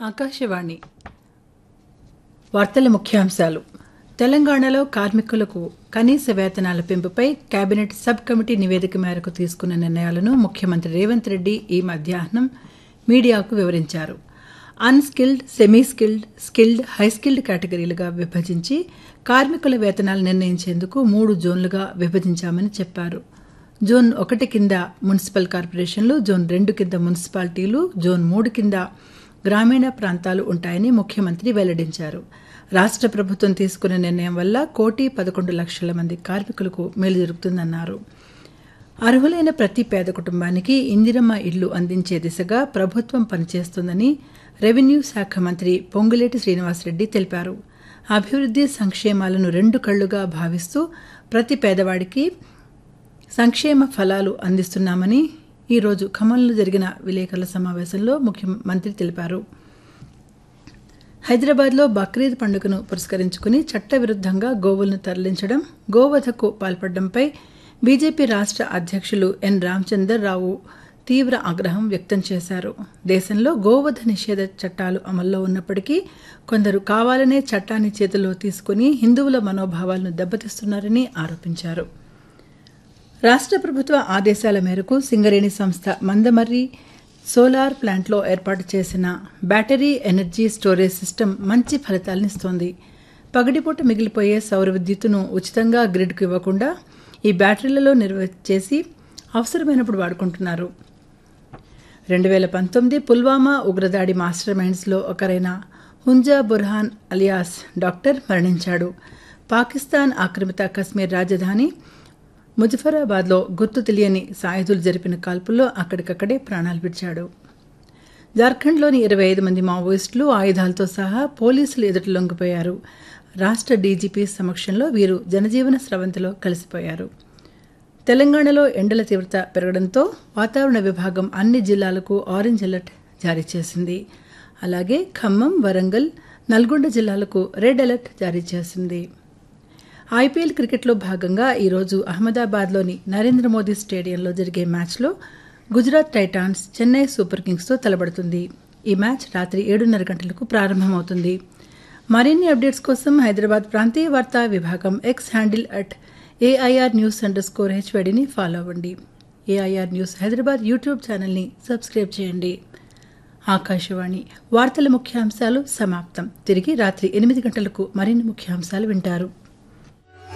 ఆకాశవాణి వార్తల ముఖ్యాంశాలు తెలంగాణలో కార్మికులకు కనీస వేతనాల పెంపుపై కేబినెట్ సబ్ కమిటీ నివేదిక మేరకు తీసుకున్న నిర్ణయాలను ముఖ్యమంత్రి రేవంత్ రెడ్డి ఈ మధ్యాహ్నం మీడియాకు వివరించారు unskilled semi skilled skilled high skilled కేటగిరీలుగా విభజించి కార్మికుల వేతనాలు నిర్ణయించేందుకు మూడు జోన్లుగా విభజించామని చెప్పారు జోన్ ఒకటి కింద మున్సిపల్ కార్పొరేషన్లు జోన్ రెండు కింద మున్సిపాలిటీలు జోన్ మూడు కింద గ్రామీణ ప్రాంతాలు ఉంటాయని ముఖ్యమంత్రి వెల్లడించారు రాష్ట్ర ప్రభుత్వం తీసుకున్న నిర్ణయం వల్ల కోటి పదకొండు లక్షల మంది కార్మికులకు మేలు జరుగుతుందన్నారు అర్హులైన ప్రతి పేద కుటుంబానికి ఇందిరమ్మ ఇల్లు అందించే దిశగా ప్రభుత్వం పనిచేస్తుందని రెవెన్యూ శాఖ మంత్రి పొంగులేటి శ్రీనివాసరెడ్డి తెలిపారు అభివృద్ధి సంక్షేమాలను రెండు కళ్లుగా భావిస్తూ ప్రతి పేదవాడికి సంక్షేమ ఫలాలు అందిస్తున్నామని ఈరోజు ఖమ్మంలో జరిగిన విలేకరుల సమావేశంలో ముఖ్యమంత్రి తెలిపారు హైదరాబాద్లో బక్రీద్ పండుగను పురస్కరించుకుని చట్టవిరుద్ధంగా గోవులను తరలించడం గోవధకు పాల్పడడంపై బీజేపీ రాష్ట్ర అధ్యక్షులు ఎన్ రామచందర్ రావు తీవ్ర ఆగ్రహం వ్యక్తం చేశారు దేశంలో గోవధ నిషేధ చట్టాలు అమల్లో ఉన్నప్పటికీ కొందరు కావాలనే చట్టాన్ని చేతిలో తీసుకుని హిందువుల మనోభావాలను దెబ్బతీస్తున్నారని ఆరోపించారు రాష్ట్ర ప్రభుత్వ ఆదేశాల మేరకు సింగరేణి సంస్థ మందమర్రి సోలార్ ప్లాంట్లో ఏర్పాటు చేసిన బ్యాటరీ ఎనర్జీ స్టోరేజ్ సిస్టమ్ మంచి ఫలితాలనిస్తోంది పగటిపూట మిగిలిపోయే సౌర విద్యుత్తును ఉచితంగా గ్రిడ్కు ఇవ్వకుండా ఈ బ్యాటరీలలో నిల్వ చేసి అవసరమైనప్పుడు వాడుకుంటున్నారు రెండు వేల పంతొమ్మిది పుల్వామా ఉగ్రదాడి మాస్టర్ మైండ్స్లో ఒకరైన హుంజా బుర్హాన్ అలియాస్ డాక్టర్ మరణించాడు పాకిస్తాన్ ఆక్రమిత కశ్మీర్ రాజధాని ముజఫరాబాద్లో గుర్తు తెలియని సాయుధులు జరిపిన కాల్పుల్లో అక్కడికక్కడే ప్రాణాలు విడిచాడు జార్ఖండ్లోని ఇరవై ఐదు మంది మావోయిస్టులు ఆయుధాలతో సహా పోలీసులు ఎదుట లొంగిపోయారు రాష్ట్ర డీజీపీ సమక్షంలో వీరు జనజీవన స్రవంతిలో కలిసిపోయారు తెలంగాణలో ఎండల తీవ్రత పెరగడంతో వాతావరణ విభాగం అన్ని జిల్లాలకు ఆరెంజ్ అలర్ట్ జారీ చేసింది అలాగే ఖమ్మం వరంగల్ నల్గొండ జిల్లాలకు రెడ్ అలర్ట్ జారీ చేసింది ఐపీఎల్ క్రికెట్లో భాగంగా ఈరోజు అహ్మదాబాద్లోని నరేంద్ర మోదీ స్టేడియంలో జరిగే మ్యాచ్లో గుజరాత్ టైటాన్స్ చెన్నై సూపర్ కింగ్స్తో తలబడుతుంది ఈ మ్యాచ్ రాత్రి ఏడున్నర గంటలకు ప్రారంభమవుతుంది మరిన్ని అప్డేట్స్ కోసం హైదరాబాద్ ప్రాంతీయ వార్తా విభాగం X handle at AIR news under score హెచ్వైడిని ఫాలో అవ్వండి ఏఐఆర్ న్యూస్ హైదరాబాద్ యూట్యూబ్ ఛానల్ని సబ్స్క్రైబ్ చేయండి ఆకాశవాణి వార్తల ముఖ్యాంశాలు సమాప్తం తిరిగి రాత్రి ఎనిమిది గంటలకు మరిన్ని ముఖ్యాంశాలు వింటారు